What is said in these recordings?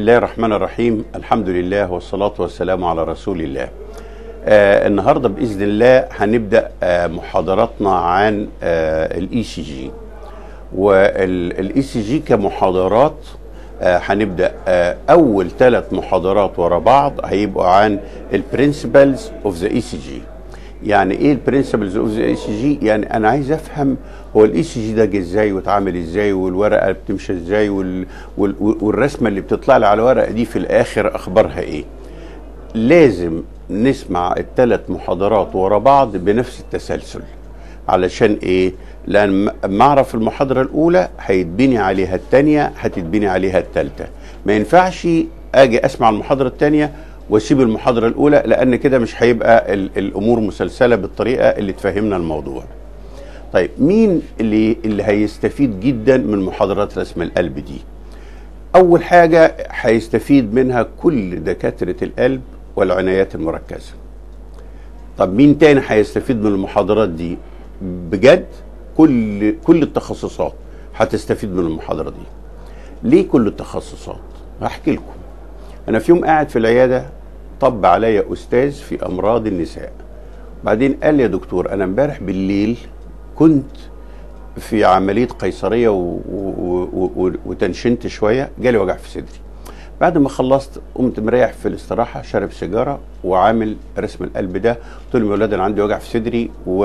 الله الرحمن الرحيم الحمد لله والصلاة والسلام على رسول الله آه النهاردة بإذن الله هنبدأ آه محاضراتنا عن الاي سي جي والاي سي جي كمحاضرات آه هنبدأ آه أول ثلاث محاضرات ورا بعض هيبقوا عن البرنسبلز اوف ذا اي سي جي يعني ايه البرنسبلز اوف ذا اي سي جي يعني انا عايز افهم هو الاي سي جي ده جه ازاي واتعمل ازاي والورقه بتمشي ازاي وال وال والرسمه اللي بتطلع لي على الورقه دي في الاخر اخبارها ايه لازم نسمع الثلاث محاضرات ورا بعض بنفس التسلسل علشان ايه لان ما اعرف المحاضره الاولى هيتبني عليها الثانيه هتتبني عليها الثالثه ما ينفعش اجي اسمع المحاضره الثانيه واسيب المحاضره الاولى لان كده مش هيبقى الامور مسلسله بالطريقه اللي تفهمنا الموضوع طيب مين اللي اللي هيستفيد جدا من محاضرات رسم القلب دي اول حاجه هيستفيد منها كل دكاتره القلب والعنايات المركزه طب مين تاني هيستفيد من المحاضرات دي بجد كل كل التخصصات هتستفيد من المحاضره دي ليه كل التخصصات هحكي لكم انا في يوم قاعد في العياده طب عليا استاذ في امراض النساء بعدين قال لي يا دكتور انا امبارح بالليل كنت في عمليه قيصريه و... و... و... وتنشنت شويه جالي وجع في صدري بعد ما خلصت قمت مريح في الاستراحه شارب سيجاره وعامل رسم القلب ده قلت لهم يا ولاد انا عندي وجع في صدري و...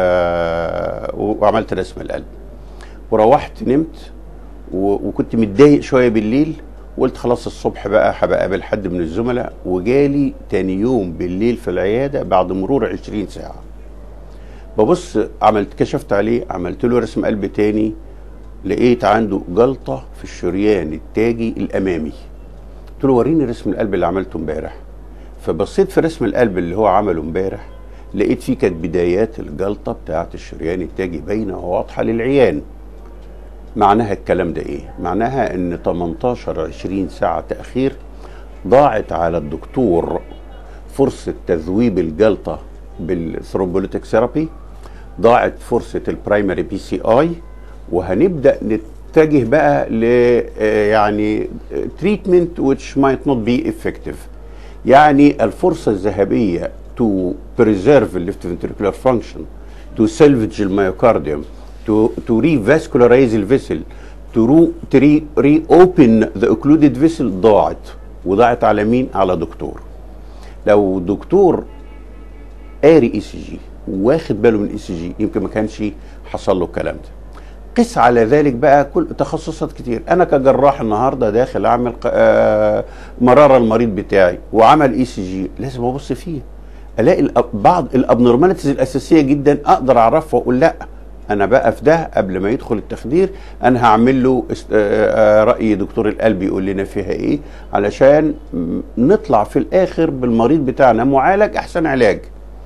وعملت رسم القلب وروحت نمت و... وكنت متضايق شويه بالليل وقلت خلاص الصبح بقى هبقى اقابل حد من الزملاء وجالي تاني يوم بالليل في العياده بعد مرور 20 ساعه ببص عملت كشفت عليه عملت له رسم قلب تاني لقيت عنده جلطه في الشريان التاجي الامامي قلت له وريني رسم القلب اللي عملته امبارح فبصيت في رسم القلب اللي هو عمله امبارح لقيت فيه كانت بدايات الجلطه بتاعه الشريان التاجي باينه وواضحه للعيان معناها الكلام ده ايه معناها ان 18 20 ساعه تاخير ضاعت على الدكتور فرصه تذويب الجلطه بالثرومبوليتيك ثيرابي ضاعت فرصه البرايمري بي سي اي وهنبدا نتجه بقى ل يعني تريتمنت which might not be effective يعني الفرصه الذهبيه to preserve the left ventricular function to salvage الميوكارديوم to to revascularize الفيسل to, رو, to re, reopen the occluded vessel ضاعت وضاعت على مين؟ على دكتور لو دكتور قاري اي سي جي واخد باله من الاي سي جي يمكن ما كانش حصل له الكلام ده قس على ذلك بقى كل تخصصات كتير انا كجراح النهارده داخل اعمل آه مراره المريض بتاعي وعمل اي سي جي لازم ابص فيه الاقي بعض الابنورماليتيز الاساسيه جدا اقدر اعرفها واقول لا انا بقى في ده قبل ما يدخل التخدير انا هعمل له راي دكتور القلب يقول لنا فيها ايه علشان نطلع في الاخر بالمريض بتاعنا معالج احسن علاج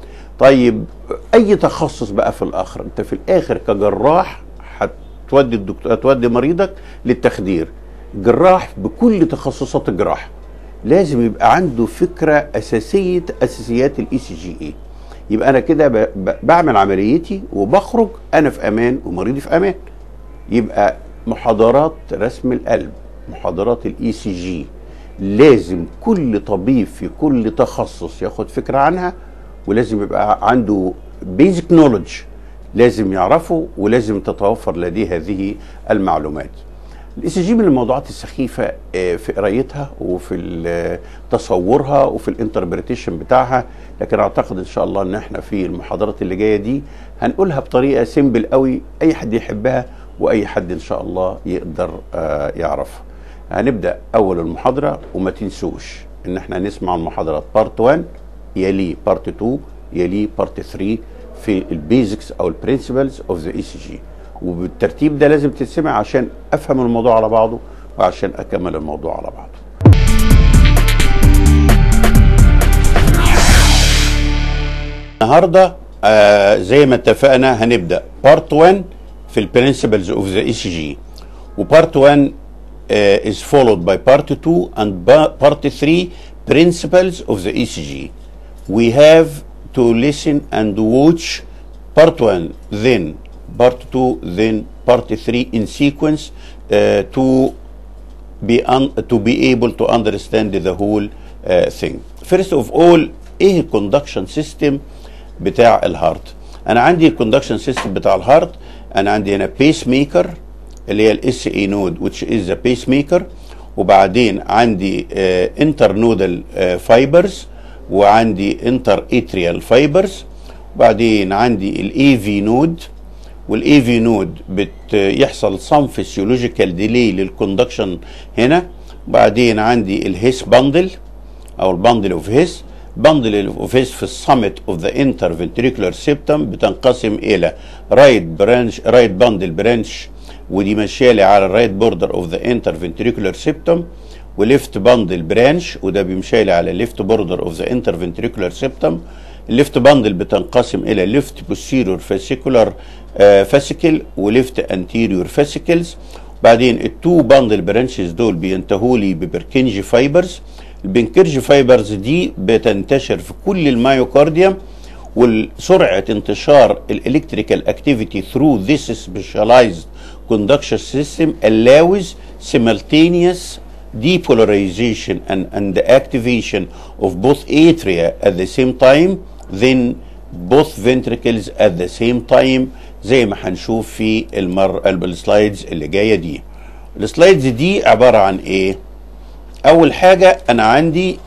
طيب اي تخصص بقى في الاخر انت في الاخر كجراح هتودي الدكتور هتودي مريضك للتخدير جراح بكل تخصصات الجراحه لازم يبقى عنده فكره اساسيه اساسيات الاي سي جي ايه يبقى انا كده بعمل عمليتي وبخرج انا في امان ومريضي في امان يبقى محاضرات رسم القلب محاضرات الاي سي جي لازم كل طبيب في كل تخصص ياخد فكره عنها ولازم يبقى عنده بيزك نولج لازم يعرفه ولازم تتوفر لديه هذه المعلومات الاي سي جي من الموضوعات السخيفه في قرايتها وفي تصورها وفي الانتربريتيشن بتاعها لكن اعتقد ان شاء الله ان احنا في المحاضرات اللي جايه دي هنقولها بطريقه سيمبل قوي اي حد يحبها واي حد ان شاء الله يقدر يعرفها هنبدا اول المحاضره وما تنسوش ان احنا نسمع المحاضرات بارت 1 يليه بارت 2 يليه بارت 3 في البيزكس او البرنسبلز اوف ذا اي سي جي وبالترتيب ده لازم تتسمع عشان افهم الموضوع على بعضه وعشان اكمل الموضوع على بعضه النهارده آه زي ما اتفقنا هنبدا بارت 1 في البرنسبلز اوف ذا اي سي جي وبارت 1 uh, is followed by part 2 and part 3 principles of the ECG. We have to listen and watch part 1, then part 2, then part 3 in sequence uh, to be un, to be able to understand the whole uh, thing. First of all ايه الكوندكشن سيستم بتاع الهارت؟ انا عندي الكوندكشن سيستم بتاع الهارت انا عندي هنا بيس ميكر اللي هي الاس اي نود which is the بيس ميكر وبعدين عندي انتر نودال فايبرز وعندي انتر اتريال فايبرز وبعدين عندي الاي في نود والاي في نود بيحصل سم فيسيولوجيكال ديلي للكوندكشن هنا وبعدين عندي الهيس باندل او الباندل اوف هيس باندل اوف هيس في السمت اوف ذا انترفنتريكولار سيبتم بتنقسم الى رايت برانش رايت باندل برانش ودي ماشيه لي على الرايت بوردر اوف ذا انترفنتريكولار سيبتم وليفت باندل برانش وده بيمشي لي على ليفت بوردر اوف ذا انترفنتريكولار سيبتم الليفت باندل بتنقسم الى ليفت بوستيريور فاسيكولار فاسيكل وليفت انتيريور فاسيكلز بعدين التو باندل برانشز دول بينتهوا لي ببركنجي فايبرز البنكرجي فايبرز دي بتنتشر في كل المايوكارديوم وسرعه انتشار الالكتريكال اكتيفيتي through this specialized conduction system allows simultaneous depolarization and, and the activation of both atria at the same time then both ventricles at the same time زي ما هنشوف في المر السلايدز اللي جايه دي السلايدز دي عباره عن ايه اول حاجه انا عندي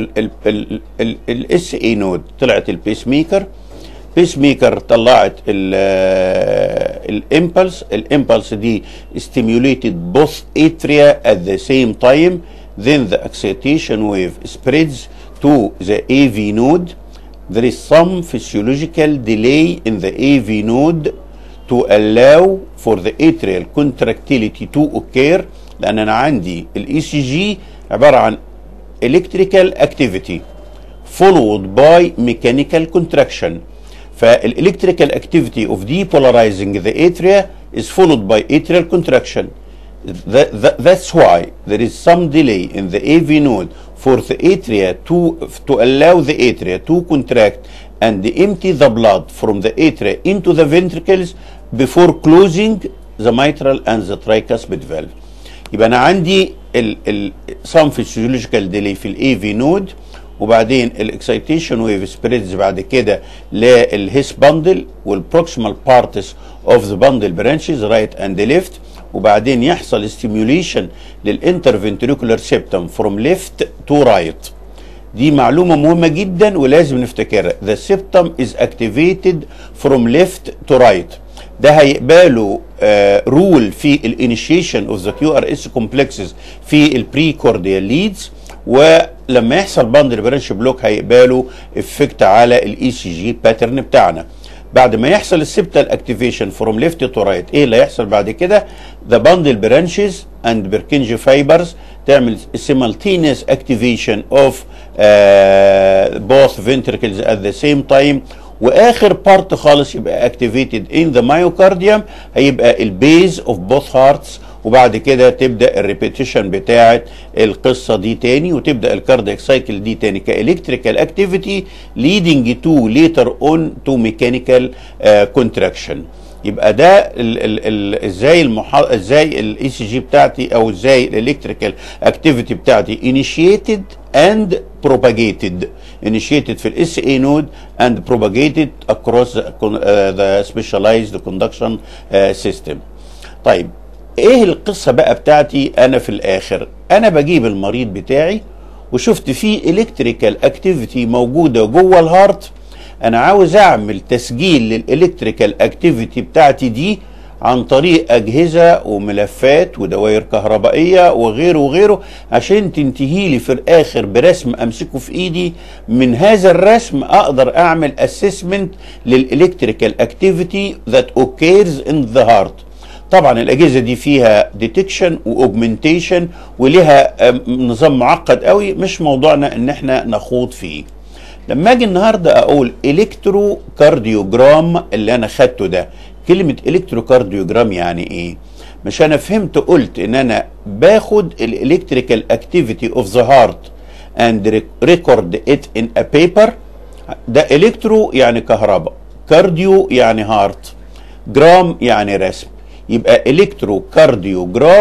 الاس اي نود طلعت البيس ميكر بيس ميكر طلعت الامبلس الامبلس دي stimulated both atria at the same time then the excitation wave spreads to the AV node there is some physiological delay in the AV node to allow for the atrial contractility to occur لان انا عندي الاي سي جي عباره عن electrical activity followed by mechanical contraction فالالكتريكال activity of depolarizing the atria is followed by atrial contraction that, that, that's why there is some delay in the AV node for the atria to, to allow the atria to contract and empty the blood from the atria into the ventricles before closing the mitral and the tricuspid valve يبقى انا عندي ال ال some physiological delay في الاي في نود وبعدين الاكسيتيشن ويف سبريدز بعد كده للهيس باندل والبروكسيمال بارتس اوف ذا باندل برانشز رايت اند ليفت وبعدين يحصل ستيميوليشن للانترفنتريكولار سيبتم فروم ليفت تو رايت دي معلومه مهمه جدا ولازم نفتكرها the septum is activated from left to right ده هيقبله رول uh, في الانيشيشن اوف ذا كيو ار اس كومبلكسز في البري كورديال ليدز ولما يحصل باندل برانش بلوك هيقبله افكت على الاي سي جي باترن بتاعنا بعد ما يحصل السبتال اكتيفيشن فروم ليفت تو رايت ايه اللي هيحصل بعد كده ذا باندل برانشز اند بركنجي فايبرز تعمل simultaneous activation of uh, both ventricles at the same time واخر بارت خالص يبقى اكتيفيتد ان ذا مايوكارديوم هيبقى البيز اوف بوث هارتس وبعد كده تبدا الريبيتيشن بتاعه القصه دي تاني وتبدا الكاردياك سايكل دي تاني كالكتريكال اكتيفيتي ليدنج تو ليتر اون تو ميكانيكال كونتراكشن يبقى ده ال ال ال ازاي المحا... ازاي الاي سي جي بتاعتي او ازاي الالكتريكال اكتيفيتي بتاعتي initiated and propagated initiated في الاس اي نود and propagated across the, uh, the specialized conduction uh, system طيب ايه القصه بقى بتاعتي انا في الاخر انا بجيب المريض بتاعي وشفت فيه الكتريكال اكتيفيتي موجوده جوه الهارت انا عاوز اعمل تسجيل للالكتريكال اكتيفيتي بتاعتي دي عن طريق اجهزه وملفات ودوائر كهربائيه وغيره وغيره عشان تنتهي لي في الاخر برسم امسكه في ايدي من هذا الرسم اقدر اعمل اسسمنت للالكتريكال اكتيفيتي ذات اوكيرز ان ذا هارت طبعا الاجهزه دي فيها ديتكشن واوجمنتيشن ولها نظام معقد قوي مش موضوعنا ان احنا نخوض فيه لما اجي النهارده اقول الكترو كارديوجرام اللي انا خدته ده كلمه الكترو كارديوجرام يعني ايه مش انا فهمت قلت ان انا باخد الالكتريكال اكتيفيتي اوف ذا هارت اند ريكورد ات ان ا بيبر ده الكترو يعني كهرباء كارديو يعني هارت جرام يعني رسم يبقى الكترو كارديوجرام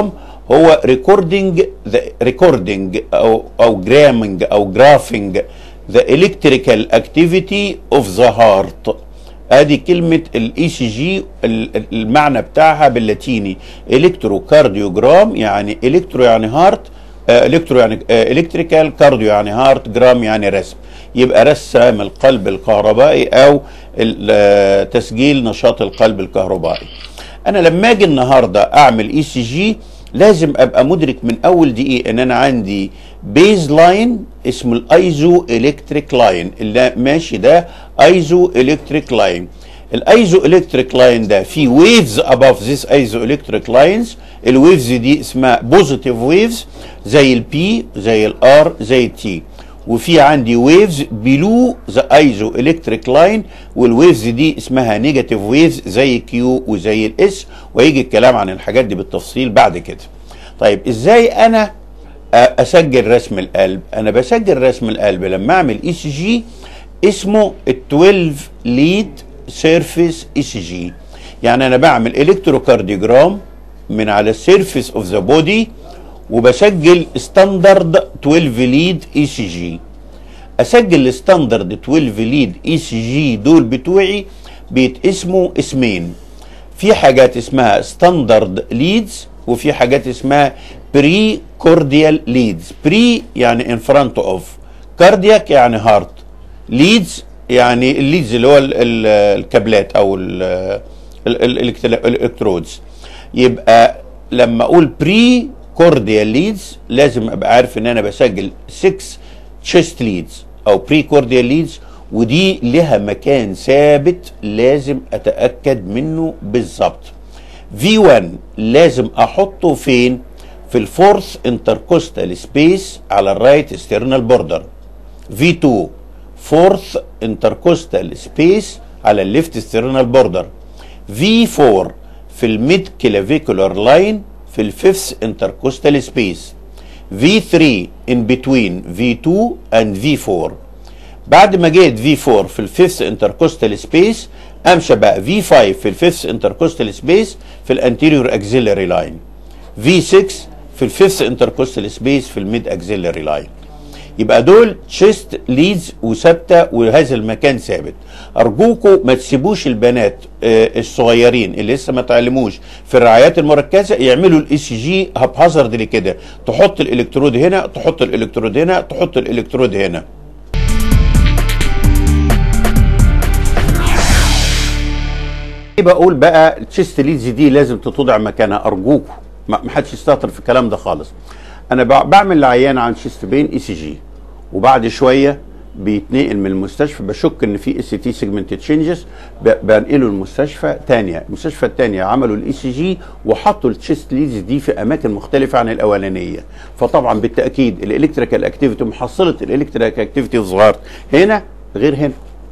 هو ريكوردنج ذا ريكوردنج او او جرامنج او جرافنج ذا الكتريكال اكتيفيتي اوف ذا هارت ادي كلمه الاي سي جي المعنى بتاعها باللاتيني الكتروكارديوجرام يعني الكترو يعني هارت الكترو يعني الكتريكال كارديو يعني هارت جرام يعني رسم يبقى رسم القلب الكهربائي او تسجيل نشاط القلب الكهربائي انا لما اجي النهارده اعمل اي سي جي لازم ابقى مدرك من اول دقيقه ان انا عندي بيز لاين اسمه الايزو الكتريك لاين اللي ماشي ده ايزو الكتريك لاين الايزو الكتريك لاين ده في ويفز اباف ذيس ايزو الكتريك لاينز الويفز دي اسمها بوزيتيف ويفز زي البي زي الار زي التي وفي عندي ويفز بلو ذا ايزو الكتريك لاين والويفز دي اسمها نيجاتيف ويفز زي كيو وزي الاس ويجي الكلام عن الحاجات دي بالتفصيل بعد كده طيب ازاي انا اسجل رسم القلب انا بسجل رسم القلب لما اعمل اي سي جي اسمه ال 12 ليد سيرفيس اي سي جي يعني انا بعمل الكتروكارديوجرام من على السيرفيس اوف ذا بودي وبسجل ستاندرد 12 ليد اي سي جي اسجل الستاندرد 12 ليد اي سي جي دول بتوعي بيتقسموا اسمين في حاجات اسمها ستاندرد ليدز وفي حاجات اسمها بري كورديال ليدز بري يعني ان فرونت اوف كاردياك يعني هارت ليدز يعني الليدز اللي هو ال ال الكابلات او الالكترودز يبقى لما اقول بري كورديال ليدز لازم ابقى عارف ان انا بسجل 6 تشيست ليدز او بري كورديال ليدز ودي لها مكان ثابت لازم اتاكد منه بالظبط في 1 لازم احطه فين في الفورث انتركوستال سبيس على الرايت استرنال بوردر في 2 فورث انتركوستال سبيس على الليفت استرنال بوردر في 4 في الميد كلافيكولار لاين في الفيفث انتركوستال سبيس V3 in between V2 and V4 بعد ما جيت V4 في الفيفث انتركوستال سبيس امشى بقى V5 في الفيفث انتركوستال سبيس في الانتيريور اكزيلري لاين V6 في الفيفث انتركوستال سبيس في الميد اكزيلري لاين يبقى دول تشيست ليدز وثابته وهذا المكان ثابت ارجوكم ما تسيبوش البنات الصغيرين اللي لسه ما تعلموش في الرعايات المركزه يعملوا الاي سي جي هابهازرد كده تحط الالكترود هنا تحط الالكترود هنا تحط الالكترود هنا بقول بقى التشيست ليدز دي لازم تتوضع مكانها ارجوكم ما حدش يستهتر في الكلام ده خالص انا بعمل لعيان عن شيست بين اي سي جي وبعد شويه بيتنقل من المستشفى بشك ان في اس تي سيجمنت تشينجز بنقله المستشفى ثانيه المستشفى الثانيه عملوا الاي سي جي وحطوا التشيست ليدز دي في اماكن مختلفه عن الاولانيه فطبعا بالتاكيد الالكتريكال اكتيفيتي محصله الالكتريكال اكتيفيتي ظهرت هنا غير هنا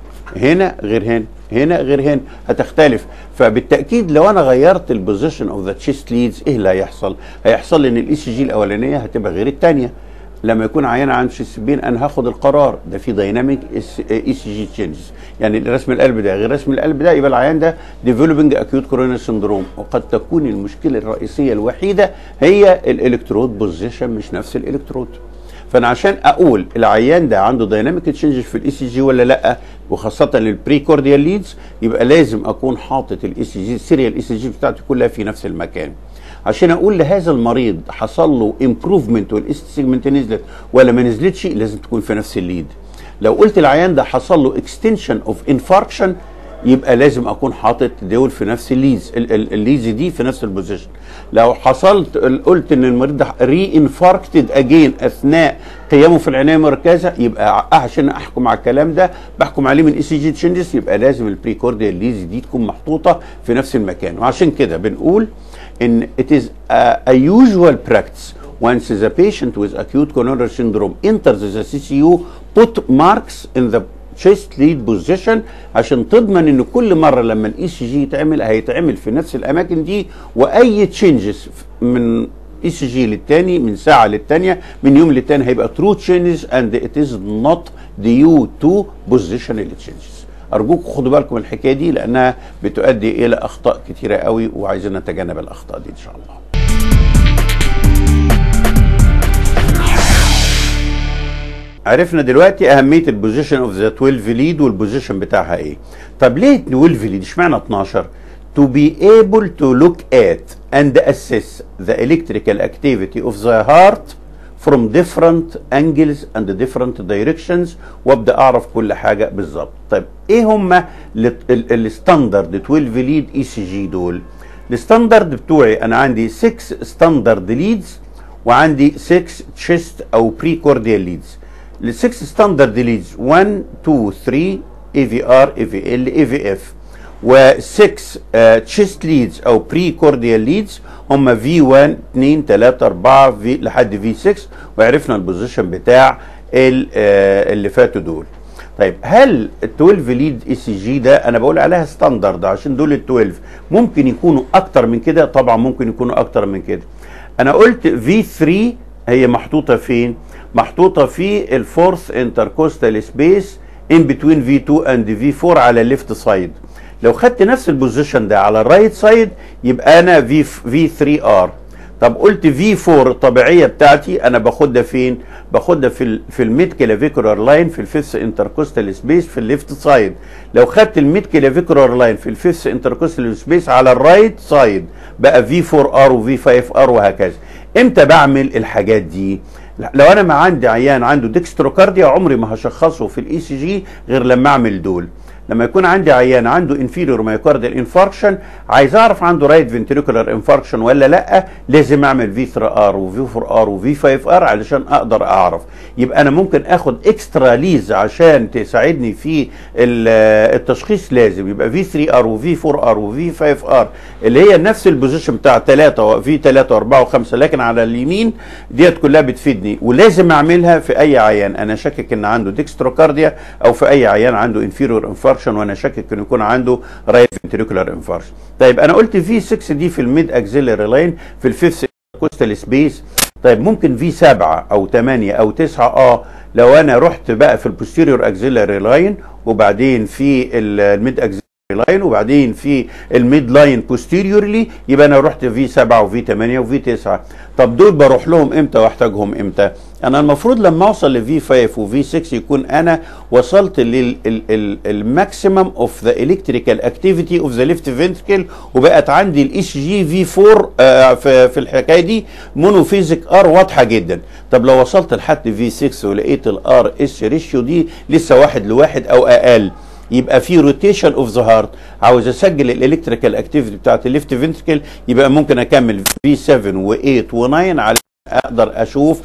هنا غير هنا هنا غير هنا هتختلف فبالتاكيد لو انا غيرت البوزيشن اوف ذا تشيست ليدز ايه اللي هيحصل؟ هيحصل لي ان الاي سي جي الاولانيه هتبقى غير الثانيه لما يكون عيان عن تشيست بين انا هاخد القرار ده في دايناميك اي سي جي تشينجز يعني رسم القلب ده غير رسم القلب ده يبقى العيان ده ديفلوبينج اكيوت كورونال سندروم وقد تكون المشكله الرئيسيه الوحيده هي الالكترود بوزيشن مش نفس الالكترود فانا عشان اقول العيان ده عنده دايناميك تشينجز في الاي سي جي ولا لا وخاصه البري كورديال ليدز يبقى لازم اكون حاطط الاي سي جي السيريال اي سي جي بتاعتي كلها في نفس المكان عشان اقول لهذا المريض حصل له امبروفمنت والاس سيجمنت نزلت ولا ما نزلتش لازم تكون في نفس الليد لو قلت العيان ده حصل له اكستنشن اوف انفاركشن يبقى لازم اكون حاطط دول في نفس الليز الليز دي في نفس البوزيشن لو حصلت قلت ان المريض ده ري انفاركتد اجين اثناء قيامه في العنايه المركزه يبقى عشان احكم على الكلام ده بحكم عليه من اي سي جي تشينجز يبقى لازم البريكورديال ليز دي تكون محطوطه في نفس المكان وعشان كده بنقول ان it is a, a usual practice once the patient with acute coronary syndrome enters the CCU put marks in the chest lead position عشان تضمن ان كل مره لما الاي سي جي يتعمل هيتعمل في نفس الاماكن دي واي تشينجز من اي سي جي للتاني من ساعه للتانيه من يوم للتاني هيبقى ترو تشينجز اند ات از نوت ديو تو بوزيشنال تشينجز ارجوكم خدوا بالكم الحكايه دي لانها بتؤدي الى اخطاء كتيره قوي وعايزين نتجنب الاخطاء دي ان شاء الله عرفنا دلوقتي اهميه البوزيشن اوف ذا 12 ليد والبوزيشن بتاعها ايه طب ليه 12 ليد اشمعنى 12 to be able to look at and assess the electrical activity of the heart from different angles and different directions وابدا اعرف كل حاجه بالظبط طيب ايه هم الستاندرد 12 ليد اي سي جي دول الستاندرد بتوعي انا عندي 6 ستاندرد ليدز وعندي 6 تشيست او بري كورديال ليدز ال 6 ستاندرد ليدز 1 2 3 اي في ار اي في ال اي في اف و6 تشيست ليدز او بري كورديال ليدز هم في 1 2 3 4 في لحد في 6 وعرفنا البوزيشن بتاع اللي فاتوا دول طيب هل ال 12 ليد اي سي جي ده انا بقول عليها ستاندرد عشان دول ال 12 ممكن يكونوا اكتر من كده طبعا ممكن يكونوا اكتر من كده انا قلت في 3 هي محطوطه فين محطوطه في الفورث انتركوستال سبيس ان بتوين في 2 اند في 4 على الليفت سايد لو خدت نفس البوزيشن ده على الرايت سايد يبقى انا في في 3 ار طب قلت في 4 الطبيعيه بتاعتي انا باخدها فين باخدها في ال في الميد كلافيكولار لاين في الفيفث انتركوستال سبيس في الليفت سايد لو خدت الميد كلافيكولار لاين في الفيفث انتركوستال سبيس على الرايت سايد بقى في 4 ار وفي 5 ار وهكذا امتى بعمل الحاجات دي لو انا ما عندي عيان عنده ديكستروكارديا عمري ما هشخصه في الاي سي جي غير لما اعمل دول لما يكون عندي عيان عنده انفيريور مايوكارديال انفاركشن عايز اعرف عنده رايت فنتريكولار انفاركشن ولا لا لازم اعمل في 3 ار وفي 4 ار وفي 5 ار علشان اقدر اعرف يبقى انا ممكن اخد اكسترا ليز عشان تساعدني في التشخيص لازم يبقى في 3 ار وفي 4 ار وفي 5 ار اللي هي نفس البوزيشن بتاع 3 في 3 و4 و5 لكن على اليمين ديت كلها بتفيدني ولازم اعملها في اي عيان انا شاكك ان عنده ديكستروكارديا او في اي عيان عنده انفيريور انفاركشن وانا شاكك ان يكون عنده رايت فنتريكولار انفاركشن طيب انا قلت في 6 دي في الميد اكزيلري لاين في الفيفث كوستال سبيس طيب ممكن في 7 او 8 او 9 اه لو انا رحت بقى في البوستيريور اكزيلري لاين وبعدين في الميد اكزيلري لاين وبعدين في الميد لاين بوستيريورلي يبقى انا رحت في 7 وفي 8 وفي 9 طب دول بروح لهم امتى واحتاجهم امتى انا المفروض لما اوصل لفي 5 وفي 6 يكون انا وصلت للماكسيمم اوف ذا الكتريكال اكتيفيتي اوف ذا ليفت فنتركل وبقت عندي الاي جي في 4 آه في, في الحكايه دي مونوفيزيك ار واضحه جدا طب لو وصلت لحد في 6 ولقيت الار اس ريشيو دي لسه واحد لواحد او اقل يبقى في روتيشن اوف ذا هارت عاوز اسجل الالكتريكال اكتيفيتي بتاعت الليفت فنتركل يبقى ممكن اكمل في 7 و8 و9 على اقدر اشوف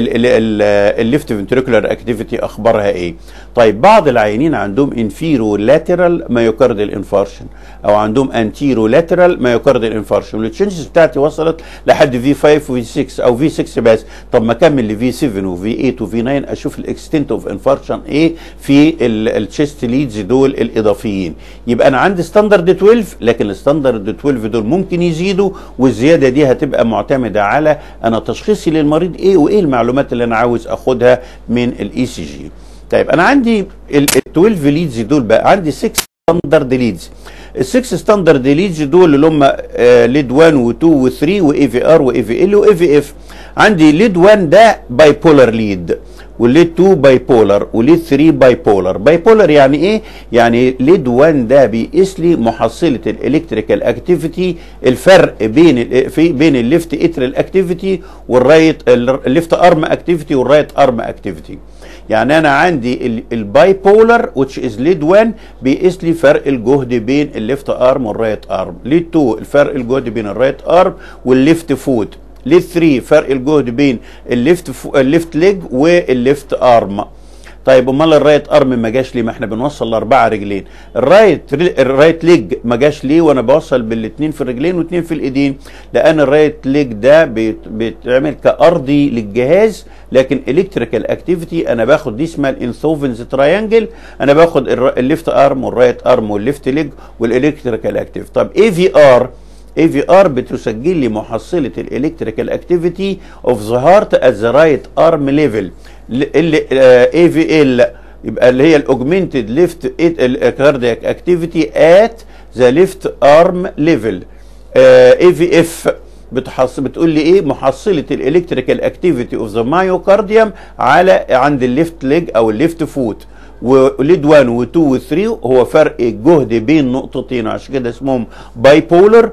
الليفت فنتريكولار اكتيفيتي اخبارها ايه طيب بعض العيانين عندهم انفيرو لاترال مايوكارديال انفارشن او عندهم انتيرو لاترال مايوكارديال انفارشن والتشنجز بتاعتي وصلت لحد في 5 وفي 6 او في 6 بس طب ما اكمل لفي 7 وفي 8 وفي 9 اشوف الاكستنت اوف انفارشن ايه في التشيست ليدز دول الاضافيين يبقى انا عندي ستاندرد 12 لكن الستاندرد 12 دول ممكن يزيدوا والزياده دي هتبقى معتمده على انا تشخيص تشخيصي للمريض ايه وايه المعلومات اللي انا عاوز اخدها من الاي سي جي طيب انا عندي ال 12 ليدز دول بقى عندي 6 ستاندرد ليدز ال 6 ستاندرد ليدز دول اللي هم ليد 1 و2 و3 واي في ار واي في ال واي في اف عندي ليد 1 ده باي بولر ليد والليد 2 باي بولر وليد 3 باي بولر باي بولر يعني ايه يعني ليد 1 ده بيقيس لي محصله الالكتريكال اكتيفيتي الفرق بين في بين الليفت اترال اكتيفيتي والرايت الليفت ارم اكتيفيتي والرايت ارم اكتيفيتي يعني انا عندي الباي بولر which is ليد 1 بيقيس لي فرق الجهد بين الليفت ارم والرايت ارم ليد 2 الفرق الجهد بين الرايت ارم والليفت فوت ليه 3 فرق الجهد بين الليفت فو... الليفت ليج والليفت ارم طيب امال الرايت ارم ما جاش ليه ما احنا بنوصل لاربعه رجلين الرايت الرايت ليج ما جاش ليه وانا بوصل بالاثنين في الرجلين واثنين في الايدين لان الرايت ليج ده بيت... بيتعمل كارضي للجهاز لكن الكتريكال اكتيفيتي انا باخد دي اسمها الانثوفنز تراينجل انا باخد الليفت ارم والرايت ارم والليفت ليج والالكتريكال اكتيفيتي طب اي في ار اي في ار بتسجل لي محصله الالكتريكال اكتيفيتي اوف ذا هارت ات ذا رايت ارم ليفل اللي اي في ال يبقى اللي هي الاوجمنتد ليفت كاردياك اكتيفيتي ات ذا ليفت ارم ليفل اي في اف بتحص... بتقول لي ايه محصله الالكتريكال اكتيفيتي اوف ذا مايوكارديوم على عند الليفت ليج او الليفت فوت وليد 1 و2 و3 هو فرق الجهد بين نقطتين عشان كده اسمهم باي بولر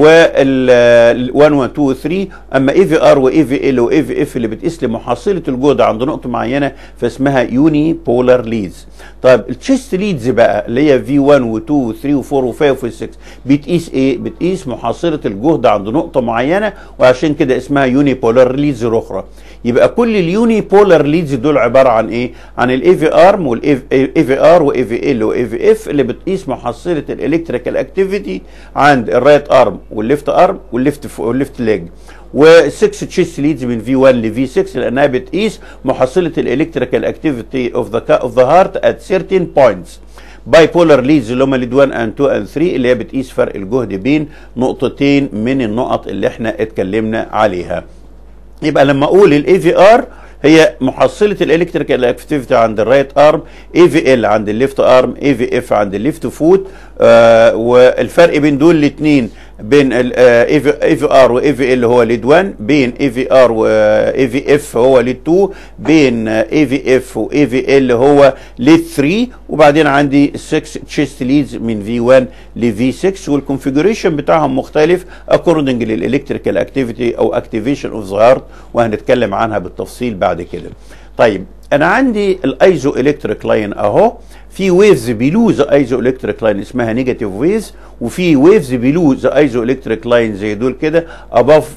وال 1 و 2 و 3 اما اي في ار واي في ال واي في اف اللي بتقيس لي محصله الجهد عند نقطه معينه فاسمها يوني بولار ليدز طيب التشيست ليدز بقى اللي هي في 1 و 2 و 3 و 4 و 5 و 6 بتقيس ايه بتقيس محصله الجهد عند نقطه معينه وعشان كده اسمها يوني بولار ليدز الاخرى يبقى كل اليوني بولار ليدز دول عباره عن ايه عن الاي في ارم والاي في ار واي في ال واي في اف اللي بتقيس محصله الالكتريكال اكتيفيتي عند الرايت ارم والليفت ارم والليفت والليفت ليج و6 تشيست ليدز من في 1 ل في 6 لانها بتقيس محصله الالكتريكال اكتيفيتي اوف ذا اوف ذا هارت ات certain بوينتس باي بولار ليدز اللي هم ليد 1 اند 2 اند 3 اللي هي بتقيس فرق الجهد بين نقطتين من النقط اللي احنا اتكلمنا عليها يبقى لما اقول الاي في ار هي محصله الالكتريكال اكتيفيتي عند الرايت ارم اي في ال عند الليفت ارم اي في اف عند الليفت فوت آه والفرق بين دول الاثنين بين الاي في ار واي في ال هو ليد 1 بين اي في ار واي في اف هو ليد 2 بين اي في اف واي في ال هو ليد 3 وبعدين عندي 6 تشيست ليدز من في 1 لفي 6 والكونفيجريشن بتاعهم مختلف اكوردنج للالكتريكال اكتيفيتي او اكتيفيشن اوف ذا هارت وهنتكلم عنها بالتفصيل بعد كده طيب انا عندي الايزو الكتريك لاين اهو في ويفز بيلو ذا ايزو الكتريك لاين اسمها نيجاتيف ويفز وفي ويفز بيلو ذا ايزو الكتريك لاين زي دول كده اباف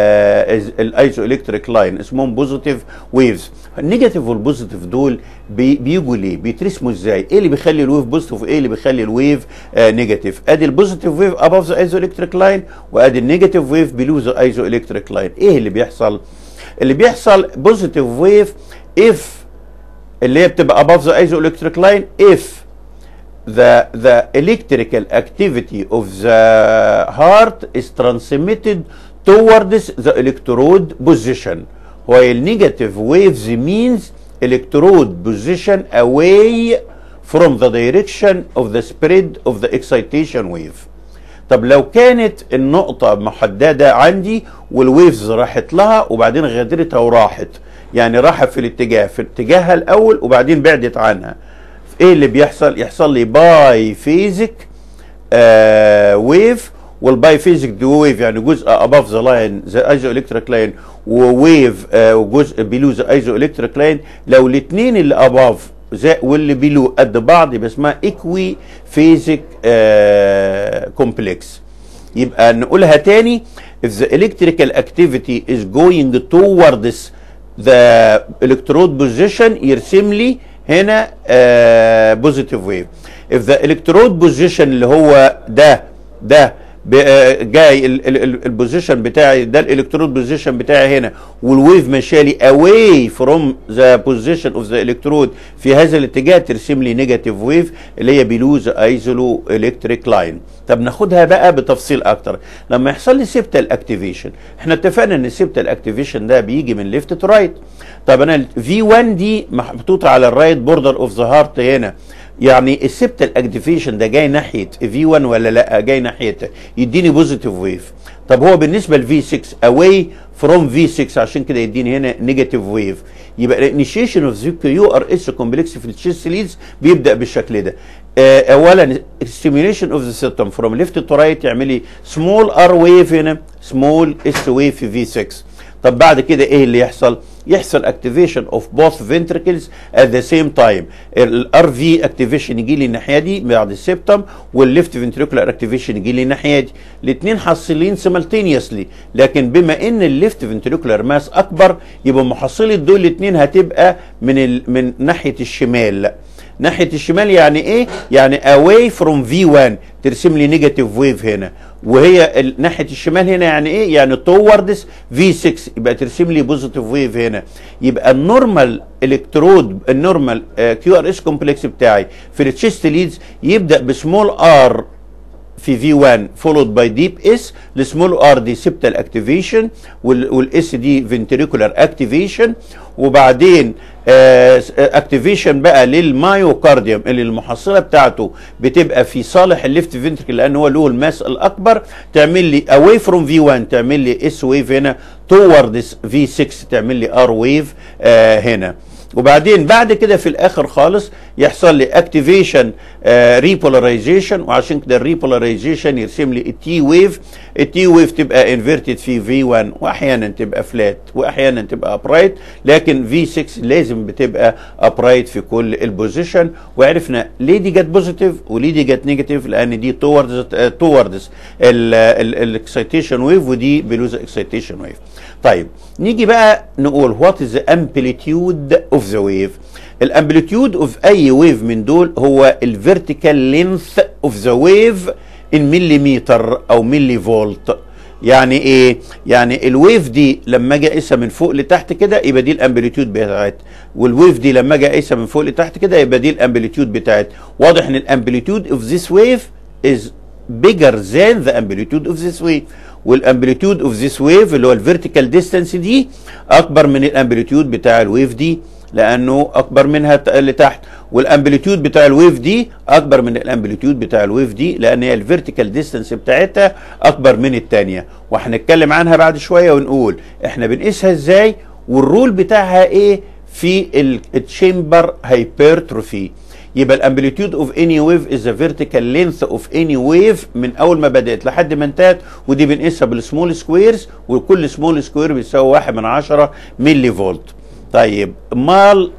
الايزو الكتريك لاين اسمهم بوزيتيف ويفز النيجاتيف والبوزيتيف دول بي بيجوا ليه بيترسموا ازاي ايه اللي بيخلي الويف بوزيتيف وايه اللي بيخلي الويف نيجاتيف ادي البوزيتيف ويف اباف ذا ايزو الكتريك لاين وادي النيجاتيف ويف بيلو ذا ايزو الكتريك لاين ايه اللي بيحصل اللي بيحصل بوزيتيف ويف if اللي هي بتبقى above the isoelectric line if the the electrical activity of the heart is transmitted towards the electrode position while negative waves means electrode position away from the direction of the spread of the excitation wave طب لو كانت النقطة محددة عندي والويفز راحت لها وبعدين غادرتها وراحت يعني راحت في الاتجاه في اتجاهها الاول وبعدين بعدت عنها ايه اللي بيحصل يحصل لي باي فيزيك آه ويف والباي فيزيك دي ويف يعني جزء اباف ذا لاين ذا ايزو الكتريك لاين وويف آه وجزء بيلو ذا ايزو الكتريك لاين لو الاثنين اللي اباف واللي بيلو قد بعض يبقى اسمها ايكوي فيزيك كومبلكس يبقى نقولها تاني if the electrical activity is going towards the electrode position يرسم لي هنا بوزيتيف ويف if the electrode position اللي هو ده ده جاي البوزيشن بتاعي ده الالكترود بوزيشن بتاعي هنا والويف ماشيه لي اواي فروم ذا بوزيشن اوف ذا الكترود في هذا الاتجاه ترسم لي نيجاتيف ويف اللي هي بيلو ذا ايزولو الكتريك لاين طب ناخدها بقى بتفصيل اكتر لما يحصل لي سيبتال اكتيفيشن احنا اتفقنا ان السيبتال اكتيفيشن ده بيجي من ليفت تو رايت طب انا في 1 دي محطوطه على الرايت بوردر اوف ذا هارت هنا يعني السبتال اكتيفيشن ده جاي ناحيه في 1 ولا لا جاي ناحيه يديني بوزيتيف ويف طب هو بالنسبه لفي 6 اواي فروم في 6 عشان كده يديني هنا نيجاتيف ويف يبقى الانيشيشن اوف ذا كيو ار اس كومبلكس في التشيست ليدز بيبدا بالشكل ده آه اولا ستيميوليشن اوف ذا سيستم فروم ليفت تو رايت يعمل لي سمول ار ويف هنا سمول اس ويف في في 6 طب بعد كده ايه اللي يحصل يحصل اكتيفيشن اوف بوث فنتركلز ات ذا سيم تايم الار في اكتيفيشن يجي لي الناحيه دي بعد السبتم والليفت فنتريكولار اكتيفيشن يجي لي الناحيه دي الاثنين حاصلين سيمالتينيوسلي لكن بما ان الليفت فنتريكولار ماس اكبر يبقى محصله دول الاثنين هتبقى من ال... من ناحيه الشمال ناحيه الشمال يعني ايه يعني away from V1 ترسم لي نيجاتيف ويف هنا وهي ناحيه الشمال هنا يعني ايه يعني towards V6 يبقى ترسم لي بوزيتيف ويف هنا يبقى النورمال الكترود النورمال كيو ار اس كومبلكس بتاعي في التشيست ليدز يبدا بسمول ار في في 1 فولود باي ديب اس السمول ار دي سبتال اكتيفيشن والاس دي فنتريكولار اكتيفيشن وبعدين اكتيفيشن بقى للمايوكارديوم اللي المحصله بتاعته بتبقى في صالح الليفت فنتركل لان هو له الماس الاكبر تعمل لي اواي فروم في 1 تعمل لي اس ويف هنا توردز في 6 تعمل لي ار ويف هنا وبعدين بعد كده في الاخر خالص يحصل لي اكتيفيشن ريبولاريزيشن وعشان كده الريبولاريزيشن يرسم لي التي ويف التي ويف تبقى انفيرتد في في 1 واحيانا تبقى فلات واحيانا تبقى ابرايت لكن في 6 لازم بتبقى ابرايت في كل البوزيشن وعرفنا ليه دي جت بوزيتيف وليه دي جت نيجاتيف لان دي توردز توردز الاكسيتيشن ويف ودي بلوز اكسيتيشن ويف طيب نيجي بقى نقول وات از امبليتيود اوف ذا ويف الامبليتيود اوف اي ويف من دول هو الفيرتيكال لينث اوف ذا ويف ان مليمتر او ملي فولت يعني ايه يعني الويف دي لما اجي اقيسها من فوق لتحت كده يبقى دي الامبليتيود بتاعت والويف دي لما اجي اقيسها من فوق لتحت كده يبقى دي الامبليتيود بتاعت واضح ان الامبليتيود اوف ذيس ويف از bigger than the amplitude of this wave والامبليتيود اوف ذيس ويف اللي هو الفيرتيكال ديستانس دي اكبر من الامبليتيود بتاع الويف دي لانه اكبر منها اللي تحت والامبليتيود بتاع الويف دي اكبر من الامبليتيود بتاع الويف دي لان هي الفيرتيكال ديستانس بتاعتها اكبر من الثانيه وهنتكلم عنها بعد شويه ونقول احنا بنقيسها ازاي والرول بتاعها ايه في التشامبر هايبرتروفي يبقى الامبليتيود اوف اني ويف از ذا فيرتيكال لينث اوف اني ويف من اول ما بدات لحد ما انتهت ودي بنقيسها بالسمول سكويرز وكل سمول سكوير بيساوي 1 من 10 ملي فولت طيب امال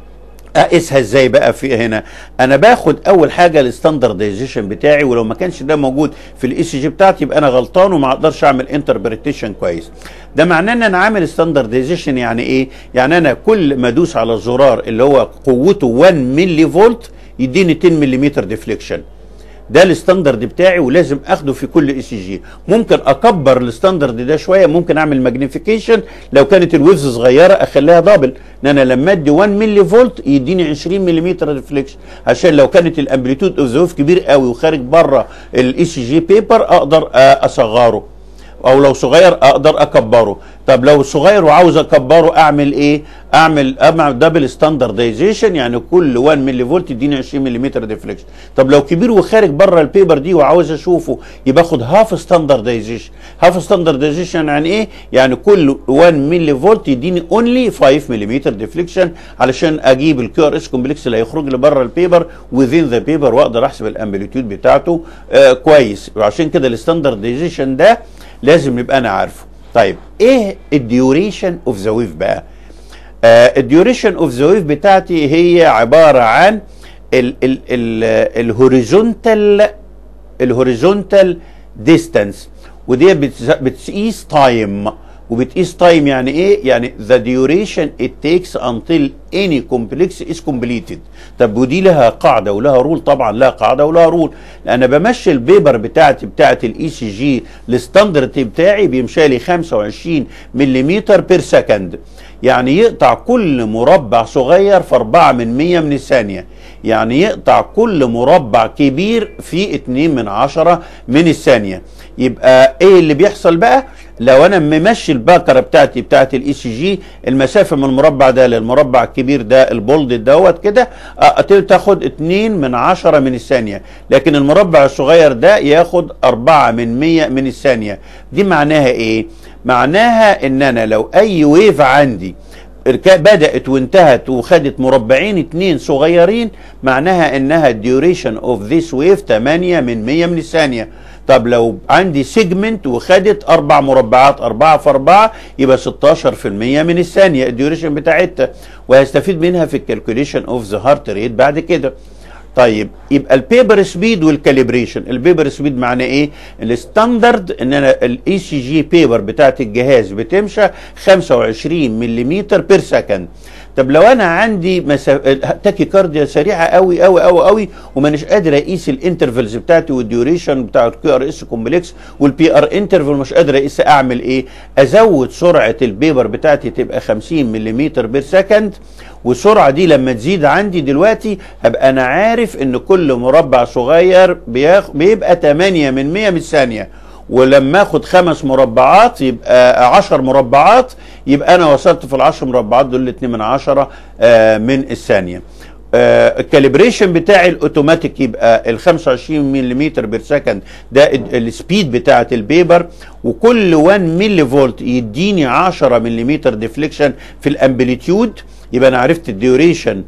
اقيسها ازاي بقى في هنا انا باخد اول حاجه الستاندردايزيشن بتاعي ولو ما كانش ده موجود في الاي سي جي بتاعتي يبقى انا غلطان وما اقدرش اعمل انتربريتيشن كويس ده معناه ان انا عامل ستاندردايزيشن يعني ايه يعني انا كل ما ادوس على الزرار اللي هو قوته 1 ملي فولت يديني 10 ملم ديفليكشن ده الستاندرد بتاعي ولازم اخده في كل اي سي جي ممكن اكبر الستاندرد ده شويه ممكن اعمل ماجنيفيكيشن لو كانت الويفز صغيره اخليها دبل ان انا لما ادي 1 ملي فولت يديني 20 ملم ريفليكشن عشان لو كانت الامبليتود اوف ذا كبير قوي وخارج بره الاي سي جي بيبر اقدر اصغره او لو صغير اقدر اكبره طب لو صغير وعاوز اكبره اعمل ايه اعمل اعمل دبل ستاندردايزيشن يعني كل 1 ملي فولت يديني 20 ملم ديفليكشن طب لو كبير وخارج بره البيبر دي وعاوز اشوفه يبقى اخد هاف ستاندردايزيشن هاف ستاندردايزيشن يعني ايه يعني كل 1 ملي فولت يديني اونلي 5 ملم ديفليكشن علشان اجيب الكيو ار اس كومبلكس اللي هيخرج لي بره البيبر وذين ذا بيبر واقدر احسب الامبليتيود بتاعته آه كويس وعشان كده الستاندردايزيشن ده لازم نبقى انا عارفه طيب ايه الديوريشن اوف ذا ويف بقى الديوريشن اوف ذا ويف بتاعتي هي عباره عن الهوريزونتال الهوريزونتال ديستانس ودي بتقيس تايم وبتقيس تايم يعني ايه يعني the duration it takes until any complex is completed طب ودي لها قاعده ولها رول طبعا لها قاعده ولها رول لان بمشي البيبر بتاعتي بتاعت الاي سي جي الستاندرد بتاعي بيمشي لي 25 ملم بير سكند يعني يقطع كل مربع صغير في 4 من 100 من الثانيه يعني يقطع كل مربع كبير في 2 من 10 من الثانيه يبقى ايه اللي بيحصل بقى لو انا ممشي الباكره بتاعتي بتاعت الاي سي جي المسافه من المربع ده للمربع الكبير ده البولد دوت كده تاخد 2 من 10 من الثانيه لكن المربع الصغير ده ياخد 4 من 100 من الثانيه دي معناها ايه معناها ان انا لو اي ويف عندي بدأت وانتهت وخدت مربعين اتنين صغيرين معناها انها الديوريشن اوف ذيس ويف 8 من 100 من الثانيه طب لو عندي سيجمنت وخدت اربع مربعات اربعة في اربعة يبقى 16% من الثانية الديوريشن بتاعتها وهستفيد منها في الكالكوليشن اوف ذا هارت ريت بعد كده طيب يبقى البيبر سبيد والكاليبريشن البيبر سبيد معناه ايه الستاندرد ان انا الاي سي جي بيبر بتاعت الجهاز بتمشى 25 ملم بير سكند طب لو انا عندي مسا... تاكي كارديا سريعه قوي قوي قوي قوي ومانيش قادر اقيس الانترفلز بتاعتي والديوريشن بتاع الكيو ار اس كومبلكس والبي ار انترفل مش قادر اقيس اعمل ايه ازود سرعه البيبر بتاعتي تبقى 50 ملم بير سكند والسرعه دي لما تزيد عندي دلوقتي هبقى انا عارف ان كل مربع صغير بياخ... بيبقى 8 من 100 من الثانيه ولما اخد خمس مربعات يبقى عشر مربعات يبقى انا وصلت في العشر مربعات دول اتنين من عشرة آه من الثانية آه الكاليبريشن بتاعي الاوتوماتيك يبقى ال 25 ملم بير سكند ده السبيد بتاعه البيبر وكل 1 ملي فولت يديني 10 ملم ديفليكشن في الامبليتيود يبقى انا عرفت الديوريشن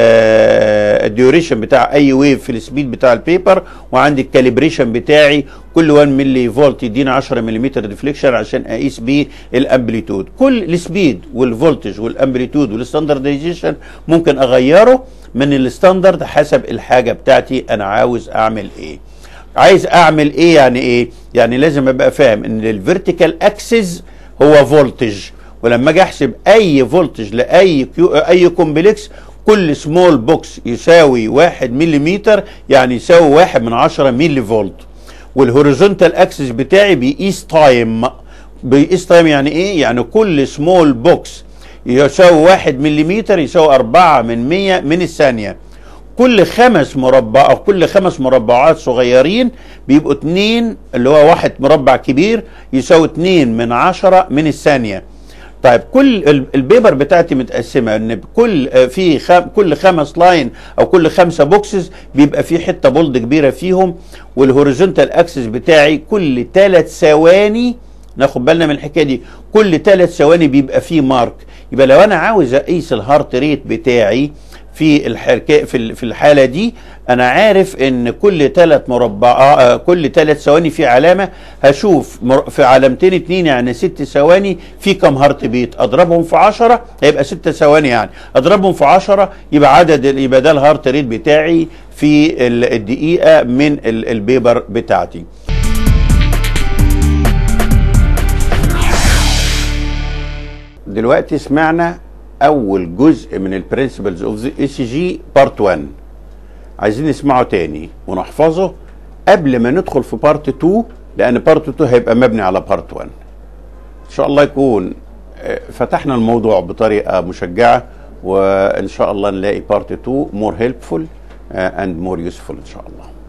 آه الديوريشن بتاع اي ويف في السبيد بتاع البيبر وعندي الكاليبريشن بتاعي كل 1 ملي فولت يدينا 10 ملم ديفليكشن عشان اقيس بيه الامبليتود كل السبيد والفولتج والامبليتود والستاندرديزيشن ممكن اغيره من الستاندرد حسب الحاجه بتاعتي انا عاوز اعمل ايه عايز اعمل ايه يعني ايه يعني لازم ابقى فاهم ان الفيرتيكال اكسس هو فولتج ولما اجي احسب اي فولتج لاي كيو اي كومبلكس كل سمول بوكس يساوي واحد مليمتر يعني يساوي واحد من عشرة ملي فولت والهوريزونتال اكسس بتاعي بيقيس تايم بيقيس تايم يعني ايه يعني كل سمول بوكس يساوي واحد مليمتر يساوي أربعة من مية من الثانية كل خمس مربع أو كل خمس مربعات صغيرين بيبقوا اتنين اللي هو واحد مربع كبير يساوي اتنين من عشرة من الثانية طيب كل البيبر بتاعتي متقسمه ان كل في خم كل خمس لاين او كل خمسه بوكسز بيبقى في حته بولد كبيره فيهم والهوريزونتال اكسس بتاعي كل ثلاث ثواني ناخد بالنا من الحكايه دي كل ثلاث ثواني بيبقى فيه مارك يبقى لو انا عاوز اقيس الهارت ريت بتاعي في الحركه في في الحاله دي انا عارف ان كل ثلاث مربع كل ثلاث ثواني في علامه هشوف في علامتين اتنين يعني ست ثواني في كم هارت بيت اضربهم في 10 هيبقى ست ثواني يعني اضربهم في 10 يبقى عدد يبقى ده الهارت ريت بتاعي في الدقيقه من البيبر بتاعتي دلوقتي سمعنا اول جزء من البرنسبلز اوف ذا اي سي جي بارت 1 عايزين نسمعه تاني ونحفظه قبل ما ندخل في بارت 2 لان بارت 2 هيبقى مبني على بارت 1 ان شاء الله يكون فتحنا الموضوع بطريقه مشجعه وان شاء الله نلاقي بارت 2 مور هيلبفول اند مور يوسفول ان شاء الله